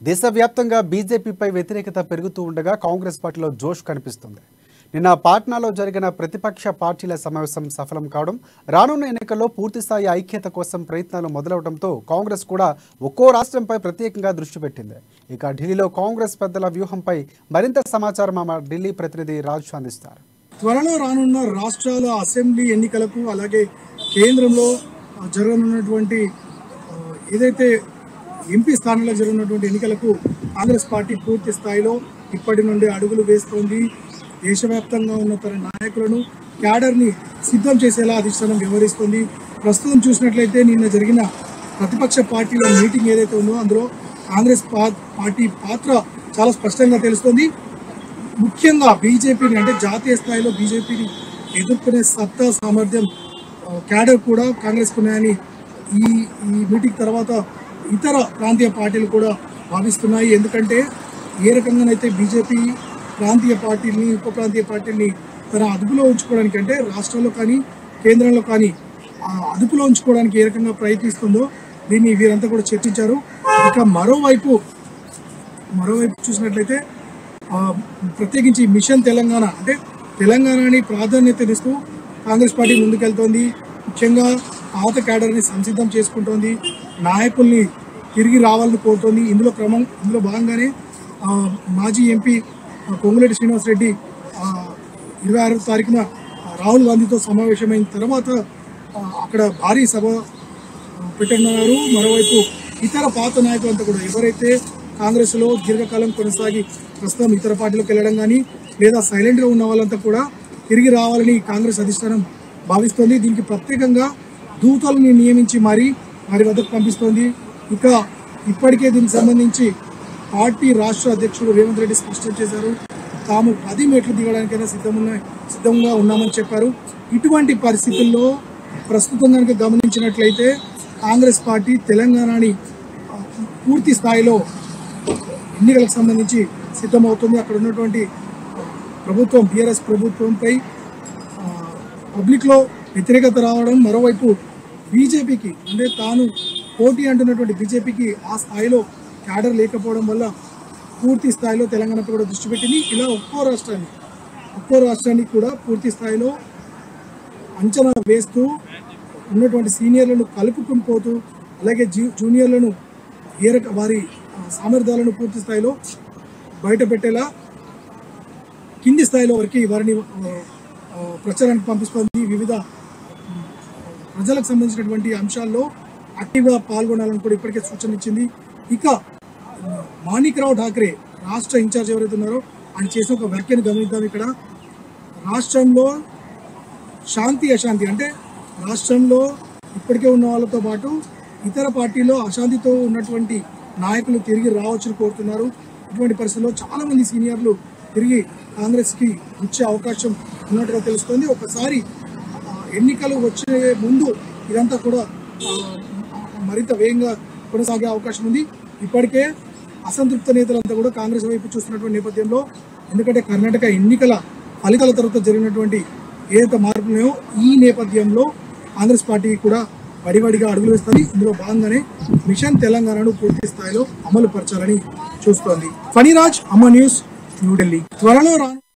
దేశవ్యాప్తంగా బీజేపీపై వ్యతిరేకత పెరుగుతూ ఉండగా కాంగ్రెస్ పార్టీలో జోష్ కనిపిస్తుంది నిన్న పాట్నాలో జరిగిన ప్రతిపక్ష పార్టీల సమావేశం సఫలం కావడం రానున్న ఎన్నికల్లో పూర్తిస్థాయి ఐక్యత కోసం ప్రయత్నాలు మొదలవడంతో కాంగ్రెస్ కూడా ఒక్కో రాష్ట్రంపై ప్రత్యేకంగా దృష్టి పెట్టింది ఇక ఢిల్లీలో కాంగ్రెస్ పెద్దల వ్యూహంపై మరింత సమాచారం మా ఢిల్లీ ప్రతినిధి రాజు అందిస్తారు త్వరలో రానున్న రాష్ట్రాల అసెంబ్లీ ఎన్నికలకు అలాగే కేంద్రంలో ఆ, జరగనున్నటువంటి ఆ, ఏదైతే ఎంపీ స్థానంలో జరగనున్నటువంటి ఎన్నికలకు కాంగ్రెస్ పార్టీ పూర్తి స్థాయిలో ఇప్పటి నుండి అడుగులు వేస్తోంది దేశవ్యాప్తంగా ఉన్న తన నాయకులను క్యాడర్ని సిద్ధం చేసేలా అధిష్టానం వ్యవహరిస్తుంది ప్రస్తుతం చూసినట్లయితే నిన్న జరిగిన ప్రతిపక్ష పార్టీల మీటింగ్ ఏదైతే ఉందో అందులో కాంగ్రెస్ పా- పార్టీ పాత్ర చాలా స్పష్టంగా తెలుస్తోంది ముఖ్యంగా బీజేపీని అంటే జాతీయ స్థాయిలో బీజేపీని ఎదుర్కొనే సత్తా సామర్థ్యం ఆ, క్యాడర్ కూడా కాంగ్రెస్ ఉన్నాయని ఈ ఈ మీటింగ్ తర్వాత ఇతర ప్రాంతీయ పార్టీలు కూడా భావిస్తున్నాయి ఎందుకంటే ఏ రకంగానైతే బీజేపీ ప్రాంతీయ పార్టీలని ఉప ప్రాంతీయ పార్టీల్ని తన అదుపులో ఉంచుకోవడానికి అంటే రాష్ట్రంలో కానీ కేంద్రంలో కానీ ఆ అదుపులో ఉంచుకోవడానికి ఏ రకంగా ప్రయత్నిస్తుందో దీన్ని వీరంతా కూడా చర్చించారు ఇక మరోవైపు మరోవైపు చూసినట్లయితే ఆ, ప్రత్యేకించి మిషన్ తెలంగాణ అంటే తెలంగాణని ప్రాధాన్యతనిస్తూ కాంగ్రెస్ పార్టీ ముందుకెళ్తోంది ముఖ్యంగా పాత క్యాడర్ని సంసిద్ధం చేసుకుంటోంది నాయకుల్ని తిరిగి రావాలని కోరుతోంది ఇందులో క్రమం ఇందులో భాగంగానే ఆ, మాజీ ఎంపీ ఆ, పొంగులేటి శ్రీనివాసరెడ్డి ఆ, ఇరవై ఆరో తారీఖున ఆ, రాహుల్ గాంధీతో సమావేశమైన తర్వాత ఆ, అక్కడ భారీ సభ పెట్టనున్నారు మరోవైపు ఇతర పాత నాయకులంతా కూడా ఎవరైతే కాంగ్రెస్ లో దీర్ఘకాలం కొనసాగి ప్రస్తుతం ఇతర పార్టీలకు వెళ్ళడం కానీ లేదా సైలెంట్ గా ఉన్న వాళ్ళంతా కూడా తిరిగి రావాలని కాంగ్రెస్ అధిష్టానం భావిస్తోంది దీనికి ప్రత్యేకంగా దూతలను నియమించి మరి వారి వద్దకు పంపిస్తోంది ఇక ఇప్పటికే దీనికి సంబంధించి పార్టీ రాష్ట్ర అధ్యక్షుడు రేవంత్ రెడ్డి స్పష్టం చేశారు తాము పది మెట్లు దిగడానికైనా సిద్ధమున్న సిద్ధంగా ఉన్నామని చెప్పారు ఇటువంటి పరిస్థితుల్లో ప్రస్తుతం కనుక గమనించినట్లయితే కాంగ్రెస్ పార్టీ తెలంగాణని ఆ, పూర్తి స్థాయిలో ఎన్నికలకు సంబంధించి సిద్ధమవుతుంది అక్కడ ఉన్నటువంటి ఆ, ప్రభుత్వం బీఆర్ఎస్ ప్రభుత్వంపై ఆ, పబ్లిక్లో వ్యతిరేకత రావడం మరోవైపు బీజేపీకి అంటే తాను పోటీ అంటున్నటువంటి బీజేపీకి ఆ స్థాయిలో క్యాడర్ లేకపోవడం వల్ల పూర్తి స్థాయిలో తెలంగాణపై కూడా దృష్టి పెట్టింది ఇలా ఒక్కో రాష్ట్రాన్ని ఒక్కో రాష్ట్రానికి కూడా పూర్తి స్థాయిలో అంచనా వేస్తూ ఉన్నటువంటి సీనియర్లను కలుపుకుని పోతూ అలాగే జూ జూనియర్లను ఏ రక వారి ఆ, సామర్థ్యాలను పూర్తి స్థాయిలో బయట పెట్టేలా కింది స్థాయిలో వరకు వారిని ఆ, ఆ, ప్రచారానికి పంపిస్తోంది వివిధ ఉమ్, ప్రజలకు సంబంధించినటువంటి అంశాల్లో యాక్టివ్గా పాల్గొనాలని కూడా ఇప్పటికే సూచన ఇచ్చింది ఇక ఉమ్, మాణిక్రావు ఠాక్రే రాష్ట్ర ఇన్ఛార్జ్ ఎవరైతే ఉన్నారో ఆయన చేసిన ఒక వ్యాఖ్యను గమనిద్దాం ఇక్కడ రాష్ట్రంలో శాంతి అశాంతి అంటే రాష్ట్రంలో ఇప్పటికే ఉన్న వాళ్ళతో పాటు ఇతర పార్టీలో అశాంతితో ఉన్నటువంటి నాయకులు తిరిగి రావచ్చని కోరుతున్నారు ఇటువంటి పరిస్థితుల్లో చాలా మంది సీనియర్లు తిరిగి కాంగ్రెస్ కి వచ్చే అవకాశం ఉన్నట్టుగా తెలుస్తోంది ఒకసారి ఆ, ఎన్నికలు వచ్చే ముందు ఇదంతా కూడా ఆ, మరింత వేగంగా కొనసాగే అవకాశం ఉంది ఇప్పటికే అసంతృప్త నేతలంతా కూడా కాంగ్రెస్ వైపు చూస్తున్నటువంటి నేపథ్యంలో ఎందుకంటే కర్ణాటక ఎన్నికల ఫలితాల తర్వాత జరిగినటువంటి ఏదైతే మార్పులు ఉన్నాయో ఈ నేపథ్యంలో కాంగ్రెస్ పార్టీ కూడా వడివడిగా అడుగులు వేస్తుంది ఇందులో భాగంగానే మిషన్ తెలంగాణను పూర్తి స్థాయిలో అమలు పరచాలని చూస్తోంది ఫణిరాజ్ అమ్మ న్యూస్ న్యూఢిల్లీ త్వరలో రాను